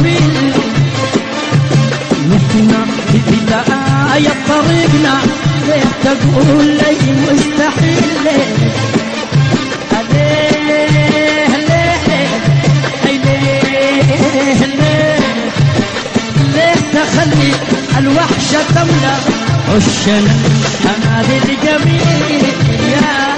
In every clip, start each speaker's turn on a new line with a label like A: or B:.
A: طويل نحن في بداية طريقنا ليه تقول لي مستحيل ليه ليه ليه ليه ليه ليه تخلي الوحشة تملأ عشنا هذه الجميل يا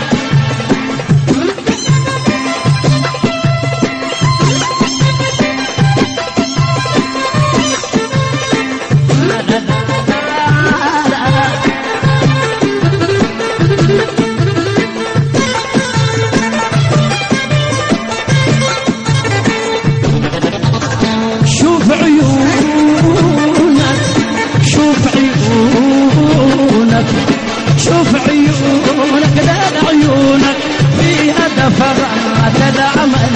A: شوف عيونك شوف عيونك شوف عيونك لا عيونك فيها دفرات العمل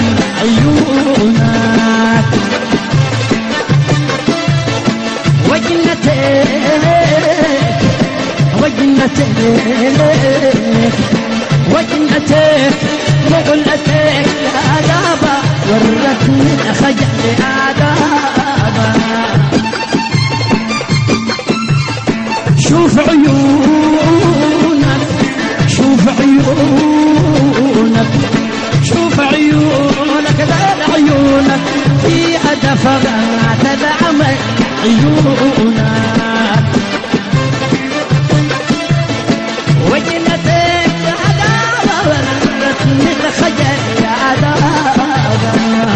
A: عيونك وجنتك وجنتك وجنتك مغلتك آدابا ورتني خجل آدابا شوف عيونك شوف عيونك شوف عيونك لا عيونك في دفرات العمل عيونك وجنتك عذابا ورتني الخجل عذابا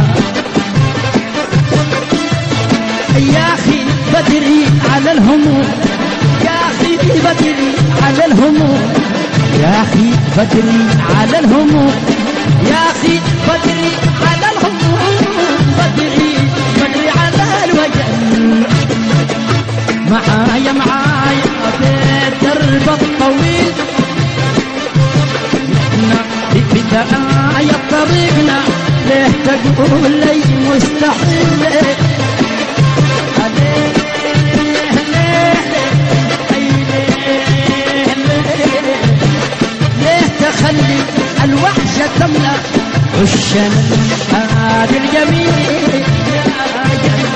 A: يا اخي بدري على الهموم يا اخي بدري على الهموم يا اخي بدري على الهموم يا اخي بدري على الهموم بدري بدري على الوجه معايا معايا بيت الربط طويل احنا في بداية طريقنا ليه تقول لي مستحيل ليه ليه ليه ليه ليه ليه ليه تخلي الوحشة تملأ عشنا هذا الجميل يا جميل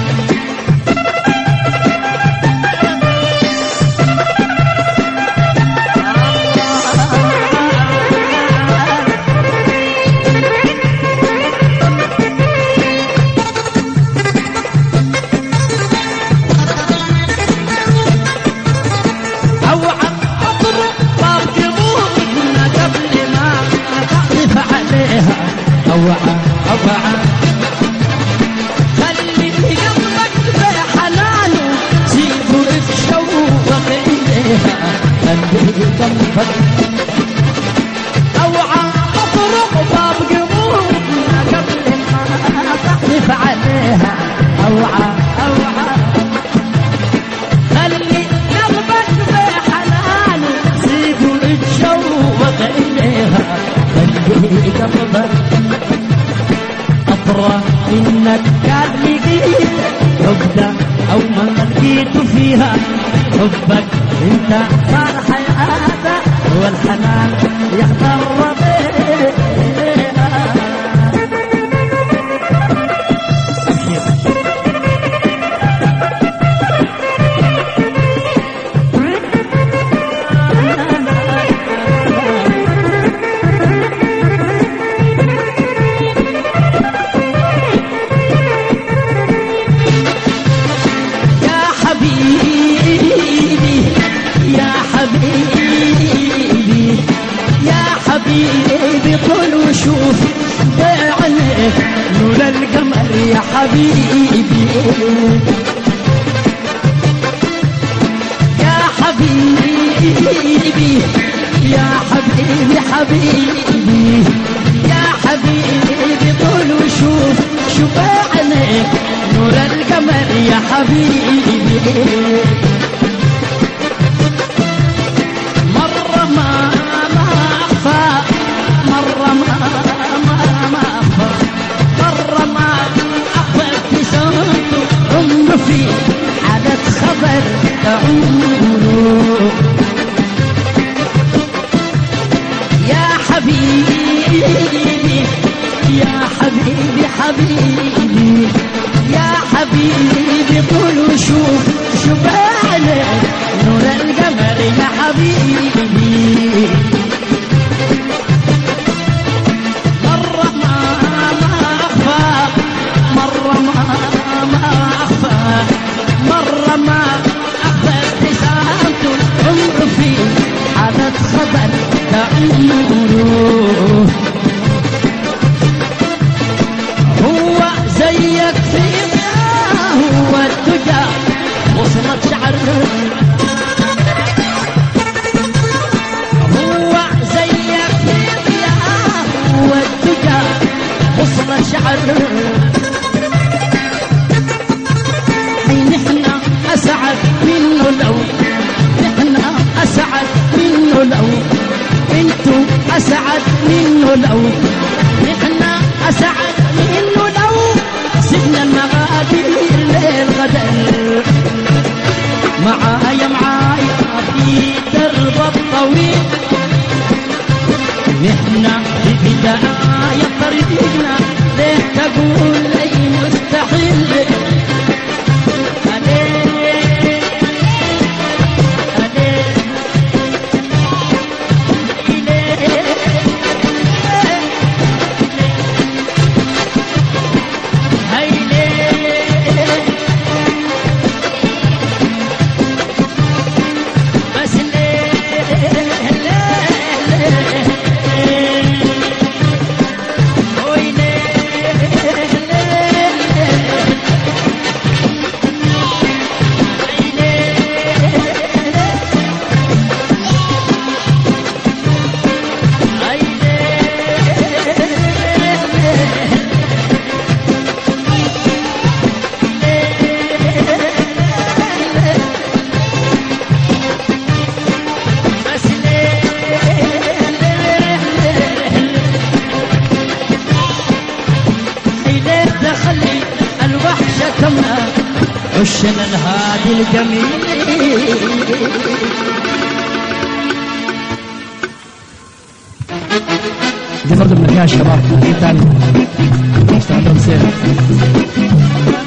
A: اوعى اطرق باب قبورنا قبل ما تعطف عليها اوعى اوعى خلي قلبك بحنانه سيبه اتشوق اليها خلي قلبك اوعى اطرق باب قبورنا قبل ما تعطف عليها اوعى اوعى خلي قلبك بحنان سيبه يتشوق إليها خلي قلبك أطرى إنك كان لقيت حب أو ما لقيت فيها حبك انت صار حياتك والحنان يخضر بيها يا حبيبي يا حبيبي يا حبيبي طول وشوف بعينيك نور القمر يا حبيبي يا حبيبي يا حبيبي حبيبي يا حبيبي طول وشوف شوف عينيك نور القمر يا حبيبي مرة ما ما أخفى مرة ما ما ما أخفى مرة ما أخفى ابتسامته هم في حالة خبر تعود يا حبيبي يا حبيبي حبيبي حبيبي قولوا شوف شوف عليك نور القمر يا حبيبي مرة ما ما أخفى مرة ما ما أخفى مرة ما أخفى ابتسامته العمر في حالة خبر تعمره هو زيك في هو الدجى وصلت شعر هو زيك في هو الدجى وصلت شعر حين احنا اسعد منه لو احنا اسعد منه لو انتو اسعد منه لو احنا اسعد منه لو سبنا المغادير للغدر معايا معايا في درب الطويل نحن في بداية طريقنا ليه تقول لي مستحيل عليك عليك بس بس إليه تخلي الوحشة تمنى عشنا الهادي الجميل
B: دي برضه من الحكايه الشباب في تاني اشتغل تمثيل